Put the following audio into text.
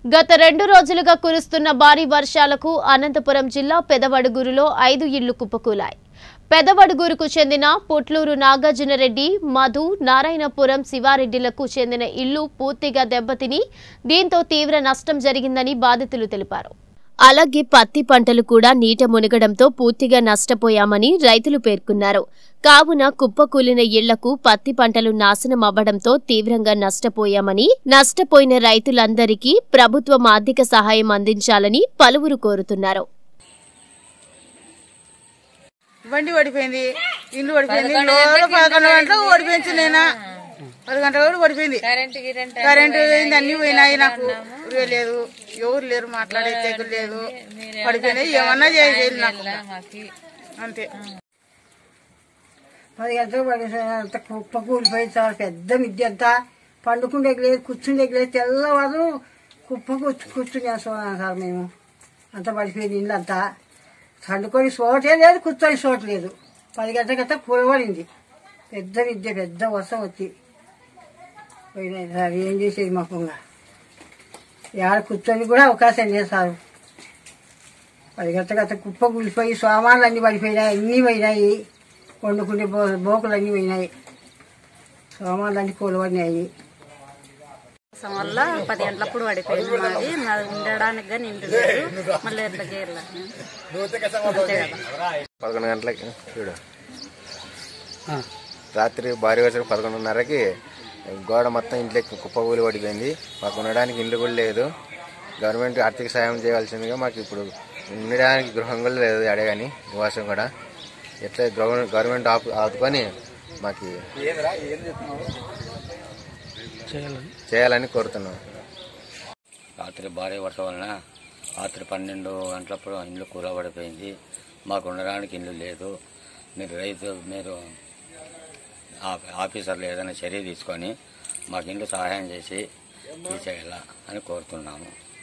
గత రెండు రోజులుగా కురుస్తున్న భారీ వర్షాలకు అనంతపురం జిల్లా పెదవడుగురులో ఐదు ఇళ్లు కుప్పకూలాయి పెదవడుగురుకు చెందిన పుట్లూరు నాగార్జునరెడ్డి మధు నారాయణపురం శివారెడ్డిలకు చెందిన ఇళ్లు పూర్తిగా దెబ్బతిని దీంతో తీవ్ర నష్టం జరిగిందని బాధితులు తెలిపారు అలాగే పత్తి పంటలు కూడా నీట మునగడంతో పూర్తిగా నష్టపోయామని రైతులు పేర్కొన్నారు కావున కుప్పకూలిన ఇళ్లకు పత్తి పంటలు నాశనం అవ్వడంతో తీవ్రంగా నష్టపోయామని నష్టపోయిన రైతులందరికీ ప్రభుత్వం ఆర్థిక సహాయం అందించాలని పలువురు కోరుతున్నారు బండి ఓడిపోయింది ఇల్లు ఓడిపోయింది రోజు పదకొండు గంటలకు ఓడిపోయింది నేను పది గంటలకు కూడా ఓడిపోయింది కరెంటు పోయింది అన్ని పోయినాయి నాకు ఉరివే లేదు ఎవరు లేరు మాట్లాడే తెగులు లేదు పడిపోయినాయి ఏమన్నా చేయాలి నాకు అంతే పది గంటలకు పడేసాను అంత కుప్ప కూలిపోయి చాలా పెద్ద మిద్ది అంతా పండుకుండే లేదు కూర్చుండే లేదు తెల్లవారు కుప్ప కూర్చు కూర్చుని సార్ మేము అంత పడిపోయింది ఇల్లు అంతా పండుకొని చోటే లేదు కూర్చొని చోటు లేదు పది గంటలకంతా కూలబడింది పెద్ద మిద్య పెద్ద వర్షం వచ్చి పోయినాయి సార్ ఏం చేసేది మాకు ఇంకా ఏడ కూర్చొని కూడా అవకాశం లేదు సార్ పది గంటలకంతా కుప్ప కూలిపోయి సామాన్లు అన్ని పడిపోయినాయి అన్నీ పోయినాయి వండుకునే బో బోకులు అన్నీ పోయినాయి సామాన్లు అన్ని కూలబడినాయి వర్షం వల్ల పది గంటలప్పుడు పడిపోయింది మాది మాది ఉండడానికి కానీ ఇంటి లేదు మళ్ళీ ఎట్లకి వెళ్ళాలి అంతే కదా పదకొండు గంటలకి చూడు రాత్రి భారీ వర్షం పదకొండున్నరకి గోడ మొత్తం ఇంట్లోకి కుప్పకూలి పడిపోయింది మాకు ఉండడానికి ఇల్లు కూడా లేదు గవర్నమెంట్ ఆర్థిక సాయం చేయవలసిందిగా మాకు ఇప్పుడు ఉండడానికి గృహం కూడా లేదు అడగాని నివాసం కూడా ఎట్లా గవర్నమెంట్ గవర్నమెంట్ ఆపు ఆదుకొని మాకు చేయాలని కోరుతున్నాం రాత్రి భారీ వర్షం వలన రాత్రి పన్నెండు గంటలప్పుడు ఇల్లు కూలబడిపోయింది మాకు ఉండడానికి ఇల్లు లేదు మీరు రైతు మీరు ఆ- ఆఫీసర్లు ఏదైనా చర్య తీసుకొని మాకు ఇల్లు సహాయం చేసి తీసేయాల అని కోరుతున్నాము